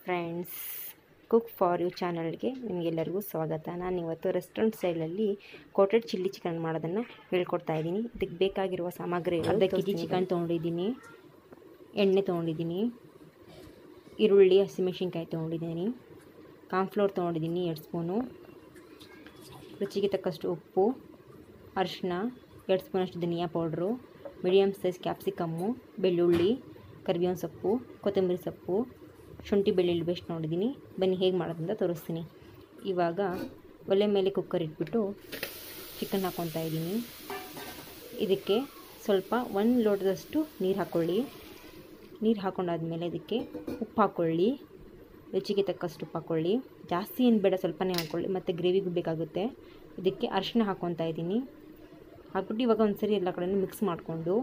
friends cook for you ಚಾನಲ್ಗೆ ನಿಮಗೆಲ್ಲರಿಗೂ ಸ್ವಾಗತ ನಾನು ಇವತ್ತು ರೆಸ್ಟೋರೆಂಟ್ ಸ್ಟೈಲಲ್ಲಿ ಕೋಟೆಡ್ ಚಿಲ್ಲಿ ಚಿಕನ್ ಮಾಡೋದನ್ನು ಹೇಳ್ಕೊಡ್ತಾ ಇದ್ದೀನಿ ಇದಕ್ಕೆ ಬೇಕಾಗಿರುವ ಸಾಮಗ್ರಿ ಅರ್ಧ ಕೆ ಜಿ ಚಿಕನ್ ತೊಗೊಂಡಿದ್ದೀನಿ ಎಣ್ಣೆ ತೊಗೊಂಡಿದ್ದೀನಿ ಈರುಳ್ಳಿ ಹಸಿಮೆಣಸಿನ್ಕಾಯಿ ತೊಗೊಂಡಿದ್ದೀನಿ ಕಾನ್ಫ್ಲೋರ್ ತೊಗೊಂಡಿದ್ದೀನಿ ಎರಡು ಸ್ಪೂನು ರುಚಿಗೆ ತಕ್ಕಷ್ಟು ಉಪ್ಪು ಅರಿಶಿನ ಎರಡು ಸ್ಪೂನಷ್ಟು ಧನಿಯಾ ಪೌಡ್ರು ಮೀಡಿಯಮ್ ಸೈಜ್ ಕ್ಯಾಪ್ಸಿಕಮ್ಮು ಬೆಳ್ಳುಳ್ಳಿ ಕರಿಬೇವಿನ ಸೊಪ್ಪು ಕೊತ್ತಂಬರಿ ಸೊಪ್ಪು ಶುಂಠಿ ಬೆಳ್ಳುಳ್ಳಿ ಬೇಸ್ಟ್ ನೋಡಿದ್ದೀನಿ ಬನ್ನಿ ಹೇಗೆ ಮಾಡೋದಂತ ತೋರಿಸ್ತೀನಿ ಇವಾಗ ಒಲೆ ಮೇಲೆ ಕುಕ್ಕರ್ ಇಟ್ಬಿಟ್ಟು ಚಿಕನ್ ಹಾಕ್ಕೊತಾ ಇದ್ದೀನಿ ಇದಕ್ಕೆ ಸ್ವಲ್ಪ ಒಂದು ಲೋಟದಷ್ಟು ನೀರು ಹಾಕ್ಕೊಳ್ಳಿ ನೀರು ಹಾಕ್ಕೊಂಡಾದ್ಮೇಲೆ ಇದಕ್ಕೆ ಉಪ್ಪು ಹಾಕ್ಕೊಳ್ಳಿ ರುಚಿಗೆ ತಕ್ಕಷ್ಟು ಉಪ್ಪು ಹಾಕ್ಕೊಳ್ಳಿ ಜಾಸ್ತಿ ಏನು ಬೇಡ ಸ್ವಲ್ಪನೇ ಹಾಕ್ಕೊಳ್ಳಿ ಮತ್ತು ಗ್ರೇವಿಗೂ ಬೇಕಾಗುತ್ತೆ ಇದಕ್ಕೆ ಅರಿಶಿನ ಹಾಕ್ಕೊತಾ ಇದ್ದೀನಿ ಹಾಕ್ಬಿಟ್ಟು ಇವಾಗ ಒಂದ್ಸರಿ ಎಲ್ಲ ಕಡೆ ಮಿಕ್ಸ್ ಮಾಡಿಕೊಂಡು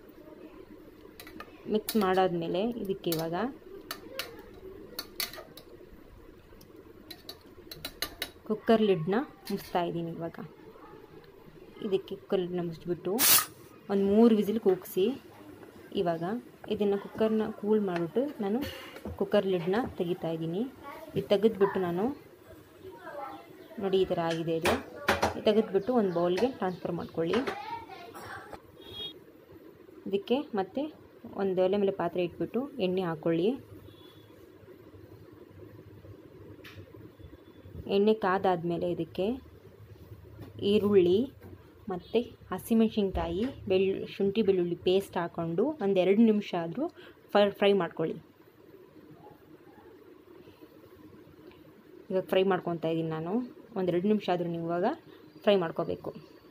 ಮಿಕ್ಸ್ ಮಾಡಾದ್ಮೇಲೆ ಇದಕ್ಕೆ ಇವಾಗ ಕುಕ್ಕರ್ ಲಿಡ್ನ ಮುಚ್ತಾ ಇದ್ದೀನಿ ಇವಾಗ ಇದಕ್ಕೆ ಕುಕ್ಕರ್ ಲಿಡ್ನ ಮುಚ್ಚಿಬಿಟ್ಟು ಒಂದು ಮೂರು ವಿಸಿಲ್ ಕೂಗಿಸಿ ಇವಾಗ ಇದನ್ನು ಕುಕ್ಕರ್ನ ಕೂಲ್ ಮಾಡಿಬಿಟ್ಟು ನಾನು ಕುಕ್ಕರ್ ಲಿಡ್ನ ತೆಗಿತಾ ಇದ್ದೀನಿ ಇದು ತೆಗೆದ್ಬಿಟ್ಟು ನಾನು ನೋಡಿ ಈ ಥರ ಆಗಿದೆ ಇದು ತೆಗೆದ್ಬಿಟ್ಟು ಒಂದು ಬೌಲ್ಗೆ ಟ್ರಾನ್ಸ್ಫರ್ ಮಾಡ್ಕೊಳ್ಳಿ ಇದಕ್ಕೆ ಮತ್ತೆ ಒಂದು ಒಲೆ ಮೇಲೆ ಪಾತ್ರೆ ಇಟ್ಬಿಟ್ಟು ಎಣ್ಣೆ ಹಾಕ್ಕೊಳ್ಳಿ ಎಣ್ಣೆ ಕಾದಾದಮೇಲೆ ಇದಕ್ಕೆ ಈರುಳ್ಳಿ ಮತ್ತು ಹಸಿಮೆಣಸಿನ್ಕಾಯಿ ಬೆಳ್ಳು ಶುಂಠಿ ಬೆಳ್ಳುಳ್ಳಿ ಪೇಸ್ಟ್ ಹಾಕ್ಕೊಂಡು ಒಂದೆರಡು ನಿಮಿಷ ಆದರೂ ಫ್ರೈ ಫ್ರೈ ಮಾಡ್ಕೊಳ್ಳಿ ಇವಾಗ ಫ್ರೈ ಮಾಡ್ಕೊತಾ ಇದ್ದೀನಿ ನಾನು ಒಂದೆರಡು ನಿಮಿಷ ಆದರೂ ನೀವು ಇವಾಗ ಫ್ರೈ ಮಾಡ್ಕೋಬೇಕು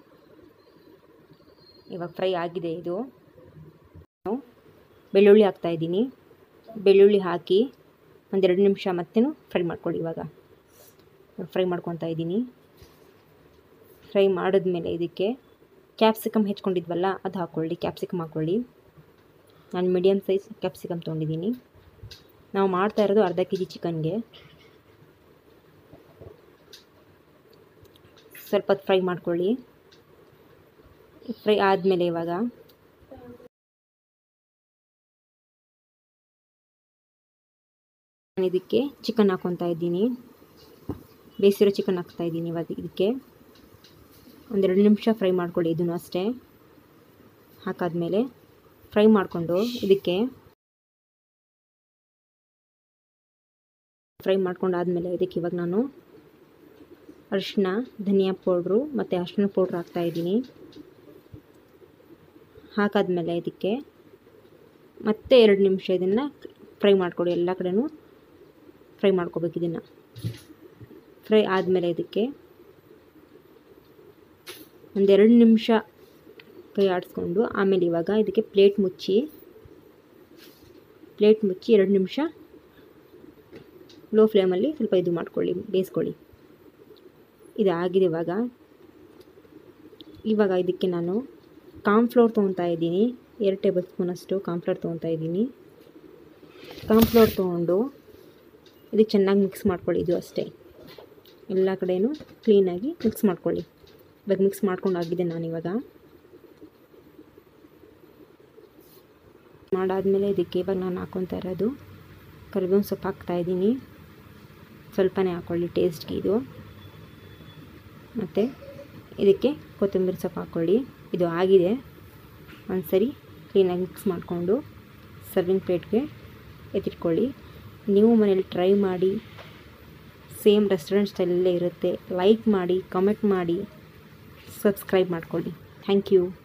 ಇವಾಗ ಫ್ರೈ ಆಗಿದೆ ಇದು ನಾನು ಬೆಳ್ಳುಳ್ಳಿ ಹಾಕ್ತಾಯಿದ್ದೀನಿ ಬೆಳ್ಳುಳ್ಳಿ ಹಾಕಿ ಒಂದೆರಡು ನಿಮಿಷ ಮತ್ತೇನು ಫ್ರೈ ಮಾಡ್ಕೊಳ್ಳಿ ಇವಾಗ ಫ್ರೈ ಮಾಡ್ಕೊತಾ ಇದ್ದೀನಿ ಫ್ರೈ ಮಾಡಿದ್ಮೇಲೆ ಇದಕ್ಕೆ ಕ್ಯಾಪ್ಸಿಕಮ್ ಹೆಚ್ಕೊಂಡಿದ್ವಲ್ಲ ಅದು ಹಾಕ್ಕೊಳ್ಳಿ ಕ್ಯಾಪ್ಸಿಕಮ್ ಹಾಕ್ಕೊಳ್ಳಿ ನಾನು ಮೀಡಿಯಮ್ ಸೈಜ್ ಕ್ಯಾಪ್ಸಿಕಮ್ ತೊಗೊಂಡಿದ್ದೀನಿ ನಾವು ಮಾಡ್ತಾ ಇರೋದು ಅರ್ಧ ಕೆ ಜಿ ಚಿಕನ್ಗೆ ಸ್ವಲ್ಪ ಹೊತ್ತು ಫ್ರೈ ಮಾಡ್ಕೊಳ್ಳಿ ಫ್ರೈ ಆದಮೇಲೆ ಇವಾಗ ನಾನು ಇದಕ್ಕೆ ಚಿಕನ್ ಹಾಕ್ಕೊತಾ ಇದ್ದೀನಿ ಬೇಯಿಸಿರೋ ಚಿಕನ್ ಹಾಕ್ತಾ ಇದ್ದೀನಿ ಇವಾಗ ಇದಕ್ಕೆ ಒಂದೆರಡು ನಿಮಿಷ ಫ್ರೈ ಮಾಡ್ಕೊಳ್ಳಿ ಇದನ್ನು ಅಷ್ಟೇ ಹಾಕಾದ್ಮೇಲೆ ಫ್ರೈ ಮಾಡಿಕೊಂಡು ಇದಕ್ಕೆ ಫ್ರೈ ಮಾಡ್ಕೊಂಡಾದ್ಮೇಲೆ ಇದಕ್ಕೆ ಇವಾಗ ನಾನು ಅರಿಶಿನ ಧನಿಯಾ ಪೌಡ್ರು ಮತ್ತು ಅರಿಶಿನ ಪೌಡ್ರ್ ಹಾಕ್ತಾಯಿದ್ದೀನಿ ಹಾಕಾದ್ಮೇಲೆ ಇದಕ್ಕೆ ಮತ್ತೆ ಎರಡು ನಿಮಿಷ ಇದನ್ನು ಫ್ರೈ ಮಾಡಿಕೊಡಿ ಎಲ್ಲ ಕಡೆನೂ ಫ್ರೈ ಮಾಡ್ಕೋಬೇಕು ಇದನ್ನು ಫ್ರೈ ಆದಮೇಲೆ ಇದಕ್ಕೆ ಒಂದೆರಡು ನಿಮಿಷ ಕೈ ಆಡಿಸ್ಕೊಂಡು ಆಮೇಲೆ ಇವಾಗ ಇದಕ್ಕೆ ಪ್ಲೇಟ್ ಮುಚ್ಚಿ ಪ್ಲೇಟ್ ಮುಚ್ಚಿ ಎರಡು ನಿಮಿಷ ಲೋ ಫ್ಲೇಮಲ್ಲಿ ಸ್ವಲ್ಪ ಇದು ಮಾಡ್ಕೊಳ್ಳಿ ಬೇಯಿಸ್ಕೊಳ್ಳಿ ಇದು ಆಗಿದೆ ಇವಾಗ ಇವಾಗ ಇದಕ್ಕೆ ನಾನು ಕಾನ್ಫ್ಲೋರ್ ತೊಗೊತಾ ಇದ್ದೀನಿ ಎರಡು ಟೇಬಲ್ ಸ್ಪೂನಷ್ಟು ಕಾನ್ಫ್ಲೋರ್ ತೊಗೊತಾ ಇದ್ದೀನಿ ಕಾನ್ಫ್ಲೋರ್ ತೊಗೊಂಡು ಇದಕ್ಕೆ ಚೆನ್ನಾಗಿ ಮಿಕ್ಸ್ ಮಾಡ್ಕೊಳ್ಳಿ ಇದು ಅಷ್ಟೇ ಎಲ್ಲ ಕಡೆಯೂ ಕ್ಲೀನಾಗಿ ಮಿಕ್ಸ್ ಮಾಡ್ಕೊಳ್ಳಿ ಇವಾಗ ಮಿಕ್ಸ್ ಮಾಡ್ಕೊಂಡು ಆಗಿದೆ ನಾನಿವಾಗ ಮಾಡಾದಮೇಲೆ ಇದಕ್ಕೆ ಇವಾಗ ನಾನು ಹಾಕ್ಕೊತಾ ಇರೋದು ಕರಿಬೇವಿನ ಸೊಪ್ಪು ಹಾಕ್ತಾಯಿದ್ದೀನಿ ಸ್ವಲ್ಪನೇ ಹಾಕ್ಕೊಳ್ಳಿ ಟೇಸ್ಟ್ಗೆ ಇದು ಮತ್ತು ಇದಕ್ಕೆ ಕೊತ್ತಂಬರಿ ಸೊಪ್ಪು ಹಾಕ್ಕೊಳ್ಳಿ ಇದು ಆಗಿದೆ ಒಂದು ಸರಿ ಕ್ಲೀನಾಗಿ ಮಿಕ್ಸ್ ಮಾಡಿಕೊಂಡು ಸರ್ವಿಂಗ್ ಪ್ಲೇಟ್ಗೆ ಎತ್ತಿಟ್ಕೊಳ್ಳಿ ನೀವು ಮನೇಲಿ ಟ್ರೈ ಮಾಡಿ ಸೇಮ್ ರೆಸ್ಟೋರೆಂಟ್ ಸ್ಟೈಲಲ್ಲೇ ಇರುತ್ತೆ ಲೈಕ್ ಮಾಡಿ ಕಮೆಂಟ್ ಮಾಡಿ ಸಬ್ಸ್ಕ್ರೈಬ್ ಮಾಡ್ಕೊಳ್ಳಿ ಥ್ಯಾಂಕ್ ಯು